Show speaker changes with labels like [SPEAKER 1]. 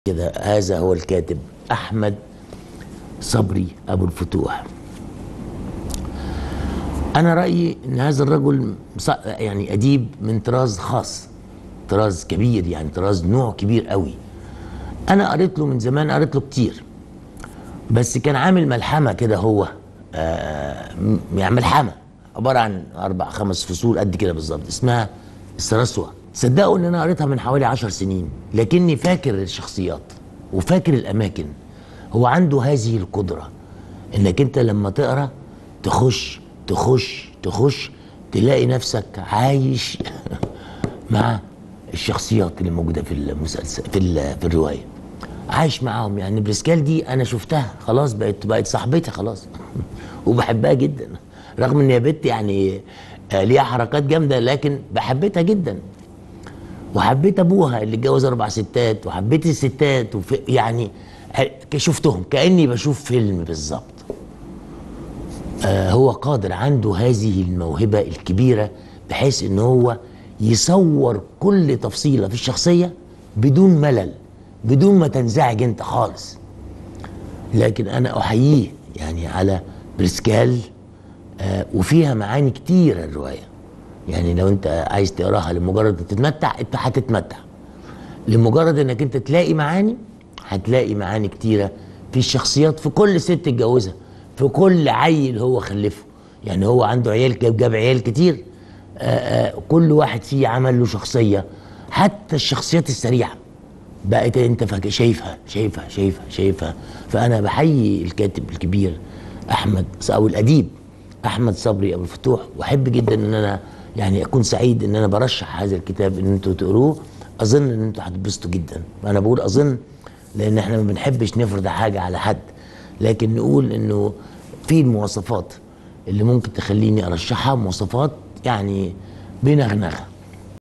[SPEAKER 1] كده هذا هو الكاتب احمد صبري ابو الفتوح انا رايي ان هذا الرجل ص- يعني اديب من طراز خاص طراز كبير يعني طراز نوع كبير قوي انا قريت له من زمان قريت له كتير بس كان عامل ملحمه كده هو آه م- يعني ملحمه عباره عن اربع خمس فصول قد كده بالظبط اسمها السرسوة صدقوا ان انا قريتها من حوالي عشر سنين لكني فاكر الشخصيات وفاكر الاماكن هو عنده هذه القدره انك انت لما تقرا تخش تخش تخش تلاقي نفسك عايش مع الشخصيات اللي موجوده في المسلسل في ال- في الروايه عايش معاهم يعني بريسكال دي انا شفتها خلاص بقت بقت صاحبتي خلاص وبحبها جدا رغم ان يا بنت يعني آه، ليها حركات جامده لكن بحبتها جدا وحبيت ابوها اللي اتجوز اربع ستات وحبيت الستات وفي يعني ع- شفتهم كاني بشوف فيلم بالظبط آه هو قادر عنده هذه الموهبه الكبيره بحيث ان هو يصور كل تفصيله في الشخصيه بدون ملل بدون ما تنزعج انت خالص لكن انا احييه يعني على بريسكال آه وفيها معاني كتيره الروايه يعني لو انت عايز تقراها لمجرد تتمتع انت هتتمتع لمجرد انك انت تلاقي معاني هتلاقي معاني كتيره في الشخصيات في كل ست اتجوزها في كل عيل هو خلفه يعني هو عنده عيال جاب, جاب عيال كتير آآ آآ كل واحد فيه عمل له شخصيه حتى الشخصيات السريعه بقت انت فاك- شايفها شايفها شايفها شايفها فانا بحيي الكاتب الكبير احمد او الاديب احمد صبري ابو الفتوح واحب جدا ان انا يعني اكون سعيد ان انا برشح هذا الكتاب ان انتوا تقروه اظن ان انتوا هتتبسطوا جدا انا بقول اظن لان احنا ما بنحبش نفرض حاجه على حد لكن نقول انه في المواصفات اللي ممكن تخليني ارشحها مواصفات يعني بنغنغه